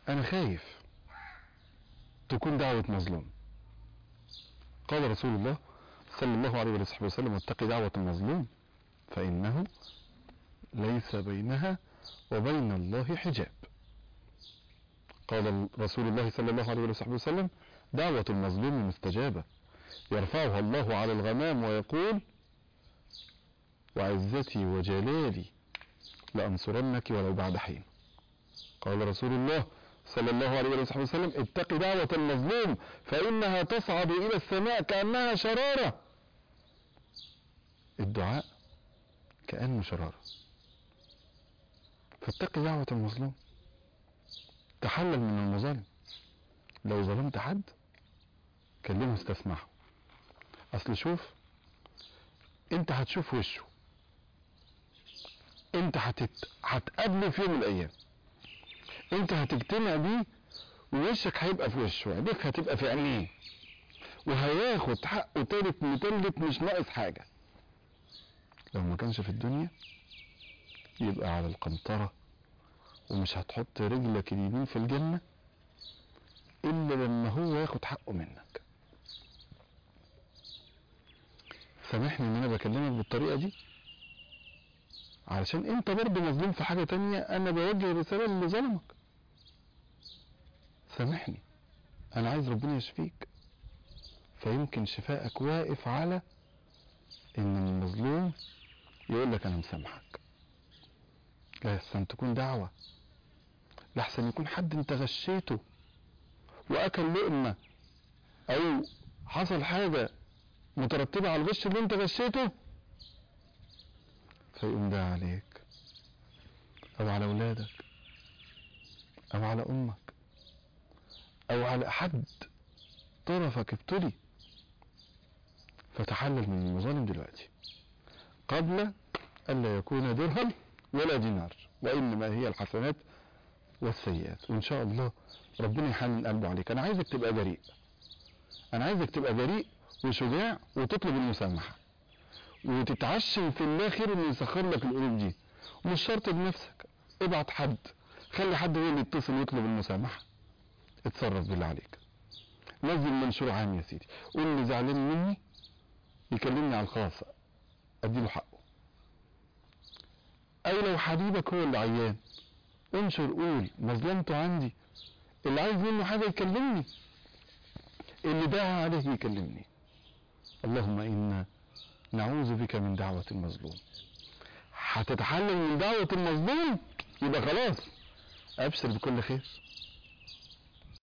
انا خايف تكون دعوة مظلوم قال رسول الله صلى الله عليه وصحبه وسلم واتقي دعوة المظلوم فإنه ليس بينها وبين الله حجاب قال رسول الله صلى الله عليه وصحبه وسلم دعوة المظلوم مستجابة يرفعها الله على الغمام ويقول وعزتي وجلالي لأنصرنك ولو بعد حين قال رسول الله صلى الله عليه وصحبه وسلم اتق دعوة المظلوم فإنها تصعد إلى السماء كأنها شرارة الدعاء كأنه شرارة فاتق دعوة المظلوم تحلل من المظالم لو ظلمت حد كلمه استسمحه اصل شوف انت هتشوف وشه انت هتت... هتقابله في يوم من الايام انت هتجتمع بيه ووشك هيبقى في وشه وعينيك هتبقى في عينيه وهياخد حقه تالت متلت مش ناقص حاجة لو ما كانش في الدنيا يبقى على القنطرة ومش هتحط رجلك اليمين في الجنة الا لما هو ياخد حقه منك سامحني ان انا بكلمك بالطريقة دي علشان انت برضه مظلوم في حاجة تانية انا بوجه رسالة للي ظلمك سامحني انا عايز ربنا يشفيك فيمكن شفائك واقف على ان المظلوم يقول لك انا مسامحك لحسن تكون دعوة لحسن يكون حد انت غشيته واكل لقمة او حصل حاجة مترتبة على الغش اللي انت غشيته فيقوم ده عليك او على اولادك او على امك او على حد طرفك ابتلي فتحلل من المظالم دلوقتي قبل الا يكون درهم ولا دينار وانما هي الحسنات والسيئات وان شاء الله ربنا يحنن قلبه عليك انا عايزك تبقى جريء انا عايزك تبقى جريء وشجاع وتطلب المسامحة وتتعشم في الله خير انه يسخر لك القلوب دي ومش شرط بنفسك ابعت حد خلي حد هو اللي يتصل ويطلب المسامحة اتصرف بالله عليك نزل منشور عام يا سيدي قول لي زعلان مني يكلمني على الخاص اديله حقه او لو حبيبك هو اللي عيان انشر قول مظلمته عندي اللي عايز منه حاجة يكلمني اللي دعا عليه يكلمني اللهم إنا نعوذ بك من دعوة المظلوم هتتحلل من دعوة المظلوم يبقى خلاص أبشر بكل خير